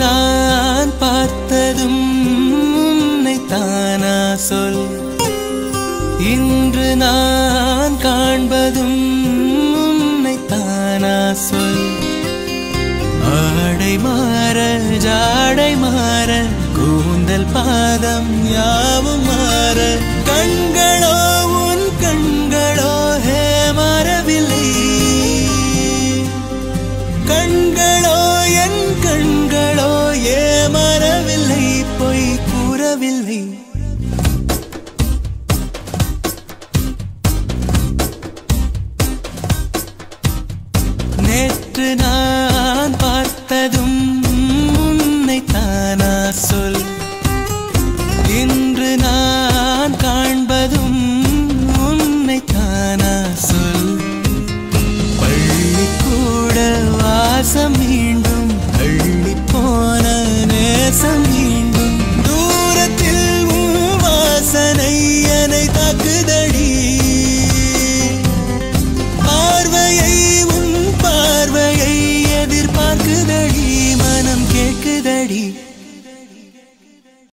நான் பார்த்ததும் உன்னை தானா சொல் இன்று நான் காண்பதும் உன்னை தானா சொல் ஆடை மாற ஜாடை மாற கூந்தல் பாதம் யாவும் மாற கண்களோ